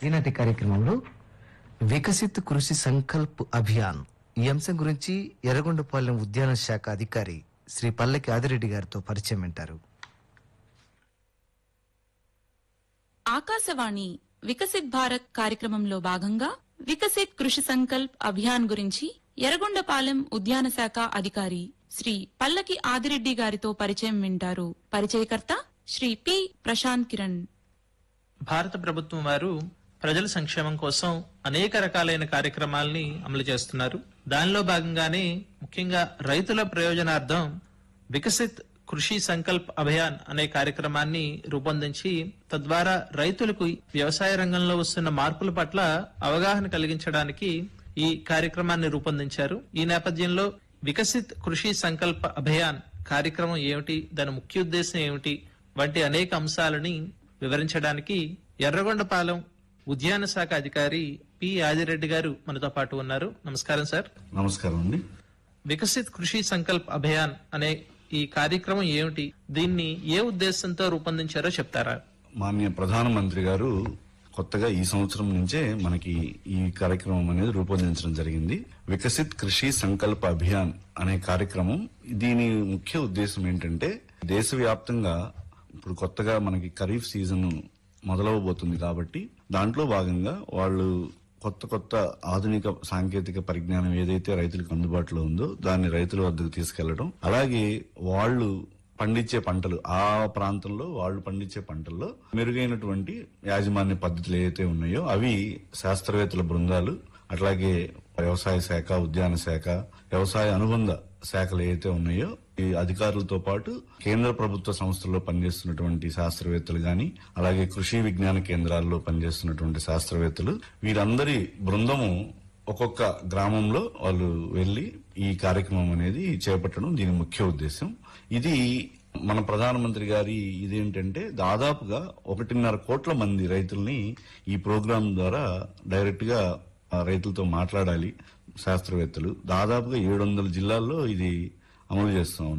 ఈనాటి కార్యక్రమంలో వికసిత్ కృషి సంకల్ప్ అభియాన్ ఈ అంశం గురించి ఎర్రగొండపాలెం ఉద్యాన శాఖ అధికారి శ్రీ పల్లకి ఆదిరెడ్డి గారితో పరిచయం వింటారు ఆకాశవాణి వికసిత్ భారత్ కార్యక్రమంలో భాగంగా వికసిత్ కృషి సంకల్ప్ అభియాన్ గురించి ఎర్రగొండపాలెం ఉద్యాన శాఖ అధికారి శ్రీ పల్లకి ఆదిరెడ్డి గారితో పరిచయం వింటారు పరిచయకర్త శ్రీ పి ప్రశాంత్ కిరణ్ భారత ప్రభుత్వం వారు ప్రజల సంక్షేమం కోసం అనేక రకాలైన కార్యక్రమాల్ని అమలు చేస్తున్నారు దానిలో భాగంగానే ముఖ్యంగా రైతుల ప్రయోజనార్థం వికసిత్ కృషి సంకల్ప్ అభియాన్ అనే కార్యక్రమాన్ని రూపొందించి తద్వారా రైతులకు వ్యవసాయ రంగంలో వస్తున్న మార్పుల పట్ల అవగాహన కలిగించడానికి ఈ కార్యక్రమాన్ని రూపొందించారు ఈ నేపథ్యంలో వికసిత్ కృషి సంకల్ప అభియాన్ కార్యక్రమం ఏమిటి దాని ముఖ్య ఉద్దేశం ఏమిటి వంటి అనేక అంశాలని వివరించడానికి ఎర్రగొండపాలెం ఉద్యాన శాఖ అధికారి పి ఆదిరెడ్డి గారు మనతో పాటు ఉన్నారు నమస్కారం సార్ నమస్కారం అండి వికసిత్ కృషి సంకల్ప్ అభియాన్ అనే ఈ కార్యక్రమం ఏమిటి దీన్ని ఏ ఉద్దేశంతో రూపొందించారో చెప్తారా మాన్య ప్రధానమంత్రి గారు కొత్తగా ఈ సంవత్సరం నుంచే మనకి ఈ కార్యక్రమం అనేది రూపొందించడం జరిగింది వికసిత్ కృషి సంకల్ప అభియాన్ అనే కార్యక్రమం దీని ముఖ్య ఉద్దేశం ఏంటంటే దేశవ్యాప్తంగా ఇప్పుడు కొత్తగా మనకి ఖరీఫ్ సీజన్ మొదలవబోతుంది కాబట్టి దాంట్లో భాగంగా వాళ్ళు కొత్త కొత్త ఆధునిక సాంకేతిక పరిజ్ఞానం ఏదైతే రైతులకు అందుబాటులో ఉందో దాన్ని రైతుల వద్దకు తీసుకెళ్లడం అలాగే వాళ్ళు పండించే పంటలు ఆ ప్రాంతంలో వాళ్ళు పండించే పంటల్లో మెరుగైనటువంటి యాజమాన్య పద్ధతులు ఏవైతే ఉన్నాయో అవి శాస్త్రవేత్తల బృందాలు అట్లాగే వ్యవసాయ శాఖ ఉద్యాన శాఖ వ్యవసాయ అనుబంధ శాఖలు ఏవైతే ఉన్నాయో ఈ అధికారులతో పాటు కేంద్ర ప్రభుత్వ సంస్థల్లో పనిచేస్తున్నటువంటి శాస్త్రవేత్తలు గాని అలాగే కృషి విజ్ఞాన కేంద్రాల్లో పనిచేస్తున్నటువంటి శాస్త్రవేత్తలు వీరందరి బృందము ఒక్కొక్క గ్రామంలో వాళ్ళు వెళ్లి ఈ కార్యక్రమం అనేది చేపట్టడం దీని ముఖ్య ఉద్దేశం ఇది మన ప్రధానమంత్రి గారి ఇదేంటంటే దాదాపుగా ఒకటిన్నర కోట్ల మంది రైతుల్ని ఈ ప్రోగ్రాం ద్వారా డైరెక్ట్ గా ఆ, రైతులతో మాట్లాడాలి శాస్త్రవేత్తలు దాదాపుగా ఏడు వందల జిల్లాల్లో ఇది అమలు చేస్తాం